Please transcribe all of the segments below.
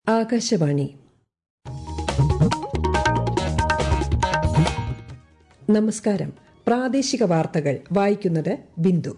ആകാശവാണി നമസ്കാരം പ്രാദേശിക വാർത്തകൾ വായിക്കുന്നത് ബിന്ദു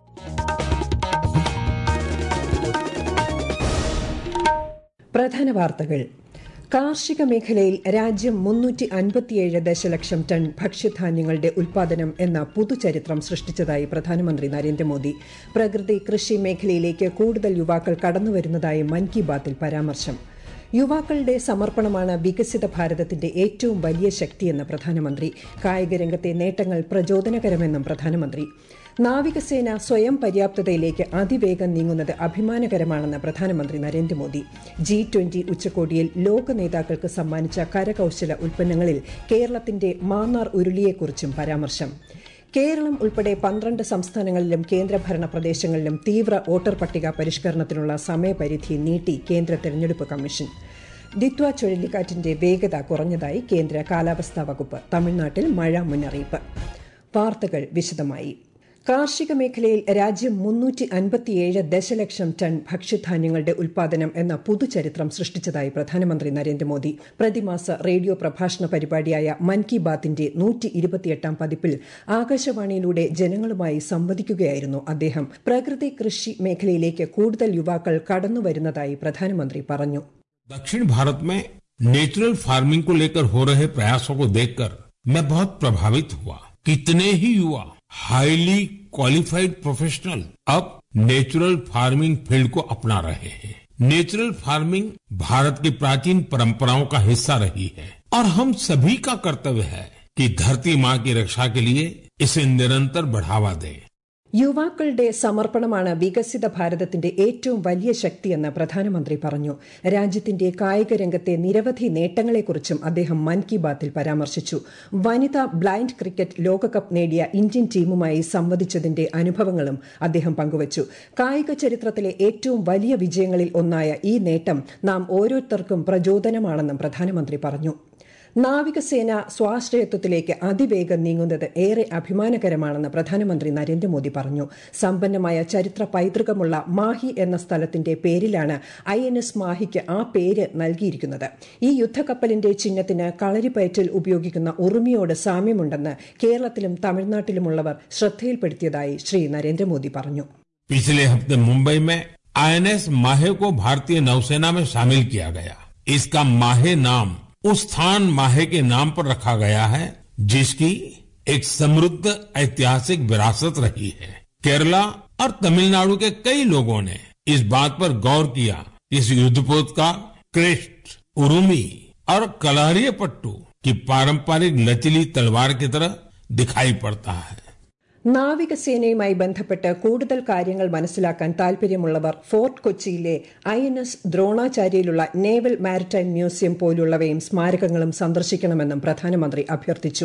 പ്രധാന വാർത്തകൾ കാർഷിക മേഖലയിൽ രാജ്യം മുന്നൂറ്റി അൻപത്തിയേഴ് ദശലക്ഷം ടൺ ഭക്ഷ്യധാന്യങ്ങളുടെ ഉൽപാദനം എന്ന പുതുചരിത്രം സൃഷ്ടിച്ചതായി പ്രധാനമന്ത്രി നരേന്ദ്രമോദി പ്രകൃതി കൃഷി മേഖലയിലേക്ക് കൂടുതൽ യുവാക്കൾ കടന്നുവരുന്നതായി മൻ കി ബാത്തിൽ പരാമർശം യുവാക്കളുടെ സമർപ്പണമാണ് വികസിത ഭാരതത്തിന്റെ ഏറ്റവും വലിയ ശക്തിയെന്ന് പ്രധാനമന്ത്രി കായിക രംഗത്തെ നേട്ടങ്ങൾ പ്രചോദനകരമെന്നും പ്രധാനമന്ത്രി നാവികസേന സ്വയം പര്യാപ്തതയിലേക്ക് അതിവേഗം നീങ്ങുന്നത് അഭിമാനകരമാണെന്ന് പ്രധാനമന്ത്രി നരേന്ദ്രമോദി ജി ട്വന്റി ഉച്ചകോടിയിൽ ലോക നേതാക്കൾക്ക് സമ്മാനിച്ച കരകൌശല ഉൽപ്പന്നങ്ങളിൽ കേരളത്തിന്റെ മാന്നാർ ഉരുളിയെക്കുറിച്ചും പരാമർശം കേരളം ഉൾപ്പെടെ പന്ത്രണ്ട് സംസ്ഥാനങ്ങളിലും കേന്ദ്രഭരണ പ്രദേശങ്ങളിലും തീവ്ര വോട്ടർ പട്ടിക പരിഷ്കരണത്തിനുള്ള സമയപരിധി നീട്ടി കേന്ദ്ര തെരഞ്ഞെടുപ്പ് കമ്മീഷൻ ദിത്വ ചുഴലിക്കാറ്റിന്റെ വേഗത കുറഞ്ഞതായി കേന്ദ്ര കാലാവസ്ഥാ വകുപ്പ് തമിഴ്നാട്ടിൽ മഴ മുന്നറിയിപ്പ് വാർത്തകൾ വിശദമായി കാർഷിക മേഖലയിൽ രാജ്യം മുന്നൂറ്റി അൻപത്തിയേഴ് ദശലക്ഷം ടൺ ഭക്ഷ്യധാന്യങ്ങളുടെ ഉൽപാദനം എന്ന പുതുചരിത്രം സൃഷ്ടിച്ചതായി പ്രധാനമന്ത്രി നരേന്ദ്രമോദി പ്രതിമാസ റേഡിയോ പ്രഭാഷണ പരിപാടിയായ മൻ കി ബാത്തിന്റെ നൂറ്റി ഇരുപത്തിയെട്ടാം പതിപ്പിൽ ആകാശവാണിയിലൂടെ ജനങ്ങളുമായി സംവദിക്കുകയായിരുന്നു അദ്ദേഹം പ്രകൃതി കൃഷി മേഖലയിലേക്ക് കൂടുതൽ യുവാക്കൾ കടന്നുവരുന്നതായി പ്രധാനമന്ത്രി പറഞ്ഞു दक्षिण भारत में नेचुरल फार्मिंग को लेकर हो रहे प्रयासों को देखकर मैं बहुत प्रभावित हुआ कितने ही युवा हाईली क्वालिफाइड प्रोफेशनल अब नेचुरल फार्मिंग फील्ड को अपना रहे हैं नेचुरल फार्मिंग भारत की प्राचीन परंपराओं का हिस्सा रही है और हम सभी का कर्तव्य है कि धरती माँ की रक्षा के लिए इसे निरंतर बढ़ावा दें യുവാക്കളുടെ സമർപ്പണമാണ് വികസിത ഭാരതത്തിന്റെ ഏറ്റവും വലിയ ശക്തിയെന്ന് പ്രധാനമന്ത്രി പറഞ്ഞു രാജ്യത്തിന്റെ കായിക രംഗത്തെ നിരവധി നേട്ടങ്ങളെക്കുറിച്ചും അദ്ദേഹം മൻ കി ബാത്തിൽ പരാമർശിച്ചു വനിതാ ബ്ലൈൻഡ് ക്രിക്കറ്റ് ലോകകപ്പ് നേടിയ ഇന്ത്യൻ ടീമുമായി സംവദിച്ചതിന്റെ അനുഭവങ്ങളും അദ്ദേഹം പങ്കുവച്ചു കായിക ചരിത്രത്തിലെ ഏറ്റവും വലിയ വിജയങ്ങളിൽ ഒന്നായ ഈ നേട്ടം നാം ഓരോരുത്തർക്കും പ്രചോദനമാണെന്നും പ്രധാനമന്ത്രി പറഞ്ഞു നാവികസേന സ്വാശ്രയത്വത്തിലേക്ക് അതിവേഗം നീങ്ങുന്നത് ഏറെ അഭിമാനകരമാണെന്ന് പ്രധാനമന്ത്രി നരേന്ദ്രമോദി പറഞ്ഞു സമ്പന്നമായ ചരിത്ര പൈതൃകമുള്ള മാഹി എന്ന സ്ഥലത്തിന്റെ പേരിലാണ് ഐ എൻ എസ് മാഹിക്ക് ആ പേര് നൽകിയിരിക്കുന്നത് ഈ യുദ്ധക്കപ്പലിന്റെ ചിഹ്നത്തിന് കളരിപ്പയറ്റിൽ ഉപയോഗിക്കുന്ന ഉറുമിയോട് സാമ്യമുണ്ടെന്ന് കേരളത്തിലും തമിഴ്നാട്ടിലുമുള്ളവർ ശ്രദ്ധയിൽപ്പെടുത്തിയതായി ശ്രീ നരേന്ദ്രമോദി പറഞ്ഞു पिछले हफ्ते मुंबई में आईएनएस माहे को भारतीय नौसेना में शामिल किया गया इसका माहे नाम उस स्थान माहे के नाम पर रखा गया है जिसकी एक समृद्ध ऐतिहासिक विरासत रही है केरला और तमिलनाडु के कई लोगों ने इस बात पर गौर किया इस युद्धपोत का क्रेस्ट उरुमी और कलारिय पट्टू की पारंपरिक लचीली तलवार की तरह दिखाई पड़ता है നാവികസേനയുമായി ബന്ധപ്പെട്ട് കൂടുതൽ കാര്യങ്ങൾ മനസ്സിലാക്കാൻ താൽപര്യമുള്ളവർ ഫോർട്ട് കൊച്ചിയിലെ ഐ എൻ എസ് ദ്രോണാചാര്യയിലുള്ള നേവൽ മാരിടൈം മ്യൂസിയം പോലുള്ളവയും സ്മാരകങ്ങളും സന്ദർശിക്കണമെന്നും പ്രധാനമന്ത്രി അഭ്യർത്ഥിച്ചു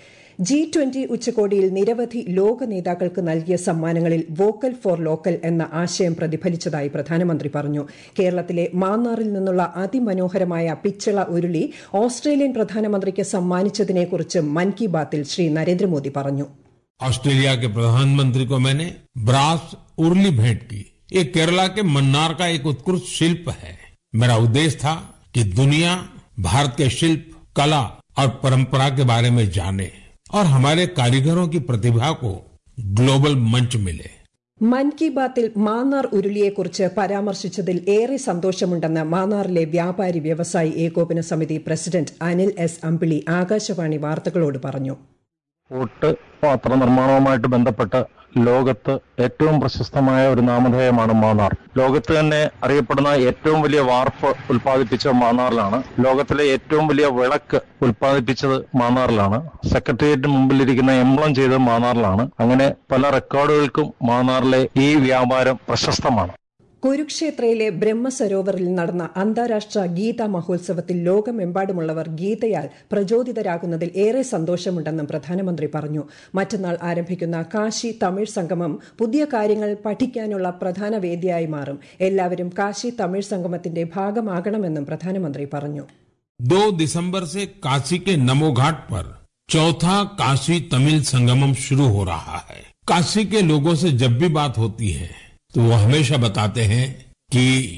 ജി ട്വന്റി ഉച്ചകോടിയിൽ നിരവധി ലോക നേതാക്കൾക്ക് നൽകിയ സമ്മാനങ്ങളിൽ വോക്കൽ ഫോർ ലോക്കൽ എന്ന ആശയം പ്രതിഫലിച്ചതായി പ്രധാനമന്ത്രി പറഞ്ഞു കേരളത്തിലെ മാന്നാറിൽ നിന്നുള്ള അതിമനോഹരമായ പിച്ചള ഉരുളി ഓസ്ട്രേലിയൻ പ്രധാനമന്ത്രിക്ക് സമ്മാനിച്ചതിനെക്കുറിച്ച് മൻ കി ബാത്തിൽ ശ്രീ നരേന്ദ്രമോദി പറഞ്ഞു ऑस्ट्रेलिया के प्रधानमंत्री को मैंने ब्रास उर्ली भेंट की ये केरला के मन्नार का एक उत्कृष्ट शिल्प है मेरा उद्देश्य था कि दुनिया भारत के शिल्प कला और परंपरा के बारे में जाने और हमारे कारीगरों की प्रतिभा को ग्लोबल मंच मिले മൻ കി ബാത്തിൽ മാന്നാർ ഉരുളിയെക്കുറിച്ച് പരാമർശിച്ചതിൽ ഏറെ സന്തോഷമുണ്ടെന്ന് മാന്നാറിലെ വ്യാപാരി വ്യവസായി ഏകോപന സമിതി പ്രസിഡന്റ് അനിൽ എസ് അമ്പിളി ആകാശവാണി വാർത്തകളോട് പറഞ്ഞു ഊട്ട് പാത്ര നിർമ്മാണവുമായിട്ട് ബന്ധപ്പെട്ട് ലോകത്ത് ഏറ്റവും പ്രശസ്തമായ ഒരു നാമധേയമാണ് മാന്നാർ ലോകത്ത് തന്നെ അറിയപ്പെടുന്ന ഏറ്റവും വലിയ വാർപ്പ് ഉൽപ്പാദിപ്പിച്ച മാന്നാറിലാണ് ലോകത്തിലെ ഏറ്റവും വലിയ വിളക്ക് ഉൽപ്പാദിപ്പിച്ചത് മാന്നാറിലാണ് സെക്രട്ടേറിയറ്റിന് മുമ്പിലിരിക്കുന്ന എംബ്ലം ചെയ്തത് മാന്നാറിലാണ് അങ്ങനെ പല റെക്കോർഡുകൾക്കും മാന്നാറിലെ ഈ വ്യാപാരം പ്രശസ്തമാണ് കുരുക്ഷേത്രയിലെ ബ്രഹ്മസരോവറിൽ നടന്ന അന്താരാഷ്ട്ര ഗീതാ മഹോത്സവത്തിൽ ലോകമെമ്പാടുമുള്ളവർ ഗീതയാൽ പ്രചോദിതരാകുന്നതിൽ ഏറെ സന്തോഷമുണ്ടെന്നും പ്രധാനമന്ത്രി പറഞ്ഞു മറ്റന്നാൾ ആരംഭിക്കുന്ന കാശി തമിഴ് സംഗമം പുതിയ കാര്യങ്ങൾ പഠിക്കാനുള്ള പ്രധാന വേദിയായി മാറും എല്ലാവരും കാശി തമിഴ് സംഗമത്തിന്റെ ഭാഗമാകണമെന്നും പ്രധാനമന്ത്രി പറഞ്ഞു दो दिसंबर से काशी के नमो घाट पर चौथा काशी तमिल संगमम शुरू हो रहा है काशी के लोगों से जब भी बात होती है तो वो हमेशा बताते हैं कि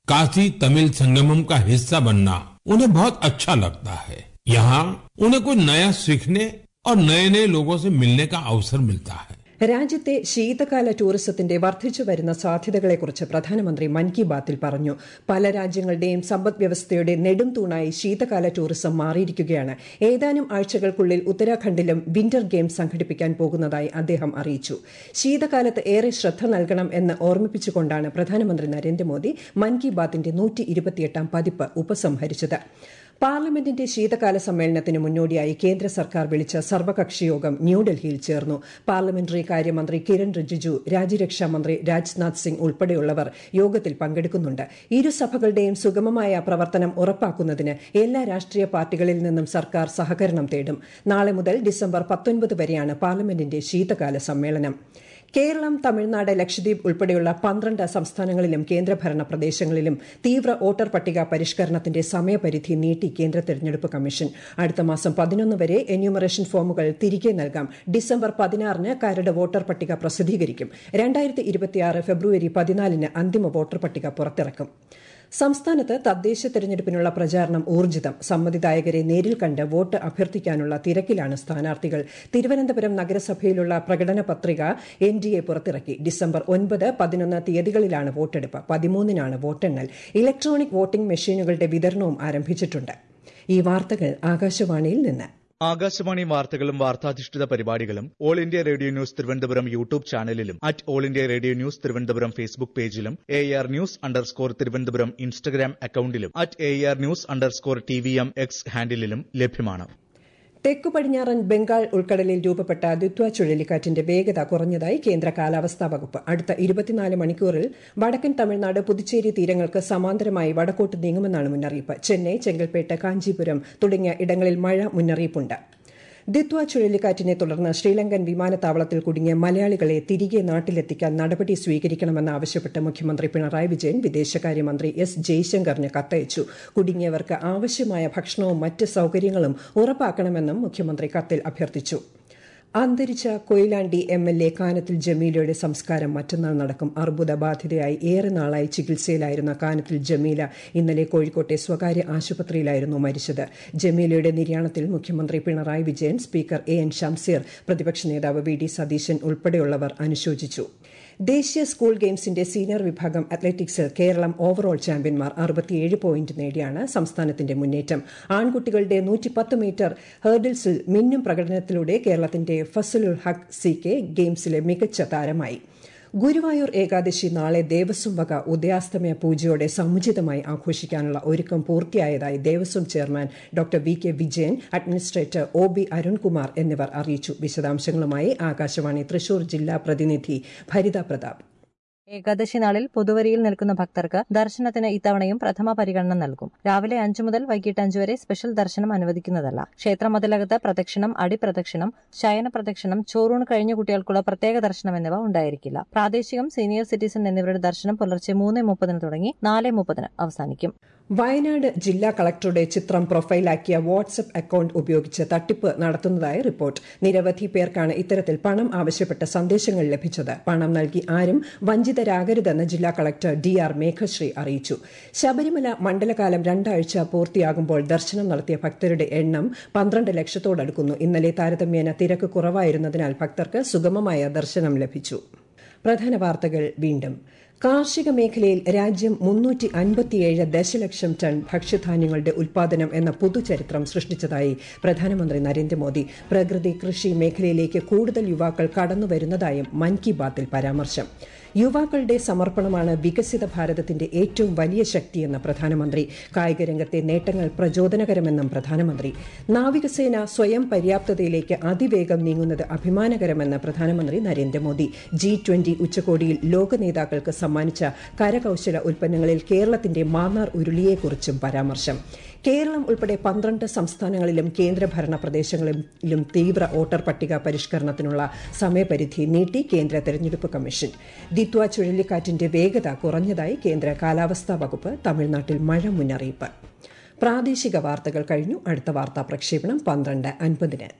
काशी तमिल संगमम का हिस्सा बनना उन्हें बहुत अच्छा लगता है यहाँ उन्हें कुछ नया सीखने और नए नए लोगों से मिलने का अवसर मिलता है രാജ്യത്തെ ശീതകാല ടൂറിസത്തിന്റെ വർദ്ധിച്ചു വരുന്ന സാധ്യതകളെക്കുറിച്ച് പ്രധാനമന്ത്രി മൻ കി ബാത്തിൽ പറഞ്ഞു പല രാജ്യങ്ങളുടെയും സമ്പദ് വ്യവസ്ഥയുടെ നെടും തൂണായി ശീതകാല ടൂറിസം മാറിയിരിക്കുകയാണ് ഏതാനും ആഴ്ചകൾക്കുള്ളിൽ ഉത്തരാഖണ്ഡിലും വിന്റർ ഗെയിംസ് സംഘടിപ്പിക്കാൻ പോകുന്നതായി അദ്ദേഹം അറിയിച്ചു ശീതകാലത്ത് ഏറെ ശ്രദ്ധ നൽകണം എന്ന് ഓർമ്മിപ്പിച്ചുകൊണ്ടാണ് പ്രധാനമന്ത്രി നരേന്ദ്രമോദി മൻ കി ബാത്തിന്റെ നൂറ്റി ഇരുപത്തിയെട്ടാം പതിപ്പ് ഉപസംഹരിച്ചത് പാർലമെന്റിന്റെ ശീതകാല സമ്മേളനത്തിന് മുന്നോടിയായി കേന്ദ്ര സർക്കാർ വിളിച്ച സർവകക്ഷി യോഗം ന്യൂഡൽഹിയിൽ ചേർന്നു പാർലമെന്ററി കാര്യമന്ത്രി കിരൺ റിജിജു രാജ്യരക്ഷാ മന്ത്രി രാജ്നാഥ് സിംഗ് ഉൾപ്പെടെയുള്ളവർ യോഗത്തിൽ പങ്കെടുക്കുന്നുണ്ട് ഇരുസഭകളുടെയും സുഗമമായ പ്രവർത്തനം ഉറപ്പാക്കുന്നതിന് എല്ലാ രാഷ്ട്രീയ പാർട്ടികളിൽ നിന്നും സർക്കാർ സഹകരണം തേടും നാളെ മുതൽ ഡിസംബർ പത്തൊൻപത് വരെയാണ് പാർലമെന്റിന്റെ ശീതകാല സമ്മേളനം കേരളം തമിഴ്നാട് ലക്ഷദ്വീപ് ഉൾപ്പെടെയുള്ള പന്ത്രണ്ട് സംസ്ഥാനങ്ങളിലും കേന്ദ്രഭരണ പ്രദേശങ്ങളിലും തീവ്ര വോട്ടർ പട്ടിക പരിഷ്കരണത്തിന്റെ സമയപരിധി നീട്ടി കേന്ദ്ര തെരഞ്ഞെടുപ്പ് കമ്മീഷൻ അടുത്ത മാസം പതിനൊന്ന് വരെ എന്യൂമറേഷൻ ഫോമുകൾ തിരികെ നൽകാം ഡിസംബർ പതിനാറിന് കരട് വോട്ടർ പട്ടിക പ്രസിദ്ധീകരിക്കും രണ്ടായിരത്തി ഇരുപത്തിയാറ് ഫെബ്രുവരി പതിനാലിന് അന്തിമ വോട്ടർ പട്ടിക പുറത്തിറക്കും സംസ്ഥാനത്ത് തദ്ദേശ തെരഞ്ഞെടുപ്പിനുള്ള പ്രചാരണം ഊർജിതം സമ്മതിദായകരെ നേരിൽ കണ്ട് വോട്ട് അഭ്യർത്ഥിക്കാനുള്ള തിരക്കിലാണ് സ്ഥാനാർത്ഥികൾ തിരുവനന്തപുരം നഗരസഭയിലുള്ള പ്രകടന പത്രിക എൻ ഡി എ പുറത്തിറക്കി ഡിസംബർ ഒൻപത് പതിനൊന്ന് തീയതികളിലാണ് വോട്ടെടുപ്പ് പതിമൂന്നിനാണ് വോട്ടെണ്ണൽ ഇലക്ട്രോണിക് വോട്ടിംഗ് മെഷീനുകളുടെ വിതരണവും ആരംഭിച്ചിട്ടുണ്ട് ഈ വാർത്തകൾ ആകാശവാണിയിൽ നിന്ന് ആകാശവാണി വാർത്തകളും വാർത്താധിഷ്ഠിത പരിപാടികളും all India radio news Thiruvananthapuram YouTube ചാനലിലും at all India radio news Thiruvananthapuram Facebook പേജിലും A R news underscore Thiruvananthapuram Instagram അക്കൌണ്ടിലും at A R news underscore T V M X ഹാൻഡിലും ലഭ്യമാണ് തെക്കു പടിഞ്ഞാറൻ ബംഗാൾ ഉൾക്കടലിൽ രൂപപ്പെട്ട ദിത്വ ചുഴലിക്കാറ്റിന്റെ വേഗത കുറഞ്ഞതായി കേന്ദ്ര കാലാവസ്ഥാ വകുപ്പ് അടുത്ത ഇരുപത്തിനാല് മണിക്കൂറിൽ വടക്കൻ തമിഴ്നാട് പുതുച്ചേരി തീരങ്ങൾക്ക് സമാന്തരമായി വടക്കോട്ട് നീങ്ങുമെന്നാണ് മുന്നറിയിപ്പ് ചെന്നൈ ചെങ്കൽപ്പേട്ട് കാഞ്ചീപുരം തുടങ്ങിയ ഇടങ്ങളിൽ മഴ മുന്നറിയിപ്പുണ്ട് ദിത്വ ചുഴലിക്കാറ്റിനെ തുടർന്ന് ശ്രീലങ്കൻ വിമാനത്താവളത്തിൽ കുടുങ്ങിയ മലയാളികളെ തിരികെ നാട്ടിലെത്തിക്കാൻ നടപടി സ്വീകരിക്കണമെന്നാവശ്യപ്പെട്ട് മുഖ്യമന്ത്രി പിണറായി വിജയൻ വിദേശകാര്യമന്ത്രി എസ് ജയശങ്കറിന് കത്തയച്ചു കുടുങ്ങിയവർക്ക് ആവശ്യമായ ഭക്ഷണവും മറ്റ് സൌകര്യങ്ങളും ഉറപ്പാക്കണമെന്നും മുഖ്യമന്ത്രി കത്തിൽ അഭ്യർത്ഥിച്ചു അന്തരിച്ച Koyilandy M L A Kanathil ജമീലയുടെ സംസ്കാരം മറ്റന്നാൾ നടക്കും അർബുദ ബാധിതയായി ഏറെ നാളായി ചികിത്സയിലായിരുന്ന കാനത്തിൽ ജമീല ഇന്നലെ കോഴിക്കോട്ടെ സ്വകാര്യ ആശുപത്രിയിലായിരുന്നു മരിച്ചത് ജമീലയുടെ നിര്യാണത്തിൽ മുഖ്യമന്ത്രി Pinarayi Vijayan speaker A N Shamseer പ്രതിപക്ഷ നേതാവ് വി ഡി സതീശൻ ഉൾപ്പെടെയുള്ളവർ അനുശോചിച്ചു ദേശീയ സ്കൂൾ ഗെയിംസിന്റെ സീനിയർ വിഭാഗം അത്ലറ്റിക്സിൽ കേരളം ഓവറോൾ ചാമ്പ്യന്മാർ അറുപത്തിയേഴ് പോയിന്റ് നേടിയാണ് സംസ്ഥാനത്തിന്റെ മുന്നേറ്റം ആൺകുട്ടികളുടെ നൂറ്റിപ്പത്ത് മീറ്റർ ഹേർഡിൽസിൽ മിന്നും പ്രകടനത്തിലൂടെ കേരളത്തിന്റെ ഫസലുൽ ഹഖ് സി കെ ഗെയിംസിലെ മികച്ച താരമായി ഗുരുവായൂർ ഏകാദശി നാളെ ദേവസ്വം വക ഉദയാസ്തമയ പൂജയോടെ സമുചിതമായി ആഘോഷിക്കാനുള്ള ഒരുക്കം പൂർത്തിയായതായി Devaswom chairman doctor V K Vijayan administrator O B Arunkumar എന്നിവർ അറിയിച്ചു വിശദാംശങ്ങളുമായി ആകാശവാണി തൃശൂർ ജില്ലാ പ്രതിനിധി ഭരിത പ്രതാപ് ഏകാദശി നാളിൽ പൊതുവരിയിൽ നിൽക്കുന്ന ഭക്തർക്ക് ദർശനത്തിന് ഇത്തവണയും പ്രഥമ പരിഗണന നൽകും രാവിലെ അഞ്ചു മുതൽ വൈകിട്ട് അഞ്ചു വരെ സ്പെഷ്യൽ ദർശനം അനുവദിക്കുന്നതല്ല ക്ഷേത്രമതിലകത്ത് പ്രദക്ഷിണം അടിപ്രദക്ഷിണം ശയന പ്രദക്ഷിണം ചോറൂണ് കഴിഞ്ഞ കുട്ടികൾക്കുള്ള പ്രത്യേക ദർശനം എന്നിവ ഉണ്ടായിരിക്കില്ല പ്രാദേശികം സീനിയർ സിറ്റിസൺ എന്നിവരുടെ ദർശനം പുലർച്ചെ മൂന്ന് മുപ്പതിന് തുടങ്ങി നാല് മുപ്പതിന് അവസാനിക്കും വയനാട് ജില്ലാ കളക്ടറുടെ ചിത്രം പ്രൊഫൈലാക്കിയ വാട്സ്ആപ്പ് അക്കൌണ്ട് ഉപയോഗിച്ച് തട്ടിപ്പ് നടത്തുന്നതായി റിപ്പോർട്ട് നിരവധി പേർക്കാണ് ഇത്തരത്തിൽ പണം ആവശ്യപ്പെട്ട സന്ദേശങ്ങൾ ലഭിച്ചത് പണം നൽകി ആരും വഞ്ചിതരാകരുതെന്ന് ജില്ലാ കളക്ടർ ഡി ആർ മേഘശ്രീ അറിയിച്ചു ശബരിമല മണ്ഡലകാലം രണ്ടാഴ്ച പൂർത്തിയാകുമ്പോൾ ദർശനം നടത്തിയ ഭക്തരുടെ എണ്ണം പന്ത്രണ്ട് ലക്ഷത്തോടടുക്കുന്നു ഇന്നലെ താരതമ്യേന തിരക്ക് കുറവായിരുന്നതിനാൽ ഭക്തർക്ക് സുഗമമായ ദർശനം ലഭിച്ചു പ്രധാന വാർത്തകൾ വീണ്ടും കാർഷിക മേഖലയിൽ രാജ്യം മുന്നൂറ്റി അൻപത്തിയേഴ് ദശലക്ഷം ടൺ ഭക്ഷ്യധാന്യങ്ങളുടെ ഉൽപാദനം എന്ന പുതുചരിത്രം സൃഷ്ടിച്ചതായി പ്രധാനമന്ത്രി നരേന്ദ്രമോദി പ്രകൃതി കൃഷി മേഖലയിലേക്ക് കൂടുതൽ യുവാക്കൾ കടന്നുവരുന്നതായും മൻ കി ബാത്തിൽ പരാമർശം യുവാക്കളുടെ സമർപ്പണമാണ് വികസിത ഭാരതത്തിന്റെ ഏറ്റവും വലിയ ശക്തിയെന്ന് പ്രധാനമന്ത്രി കായികരംഗത്തെ നേട്ടങ്ങൾ പ്രചോദനകരമെന്നും പ്രധാനമന്ത്രി നാവികസേന സ്വയം പര്യാപ്തതയിലേക്ക് അതിവേഗം നീങ്ങുന്നത് അഭിമാനകരമെന്ന് പ്രധാനമന്ത്രി നരേന്ദ്രമോദി ജി ട്വന്റി ഉച്ചകോടിയിൽ ലോക നേതാക്കൾക്ക് സമ്മാനിച്ച കരകൌശല ഉൽപ്പന്നങ്ങളിൽ കേരളത്തിന്റെ മാന്നാർ ഉരുളിയെക്കുറിച്ചും പരാമർശം കേരളം ഉൾപ്പെടെ പന്ത്രണ്ട് സംസ്ഥാനങ്ങളിലും കേന്ദ്രഭരണ പ്രദേശങ്ങളിലും തീവ്ര വോട്ടർ പട്ടിക പരിഷ്കരണത്തിനുള്ള സമയപരിധി നീട്ടി കേന്ദ്ര തെരഞ്ഞെടുപ്പ് കമ്മീഷൻ ദിത്വ ചുഴലിക്കാറ്റിന്റെ വേഗത കുറഞ്ഞതായി കേന്ദ്ര കാലാവസ്ഥാ വകുപ്പ് തമിഴ്നാട്ടിൽ മഴ മുന്നറിയിപ്പ് പ്രാദേശിക വാർത്തകൾ കഴിഞ്ഞു അടുത്ത വാർത്താ പ്രക്ഷേപണം പന്ത്രണ്ട് അൻപതിന്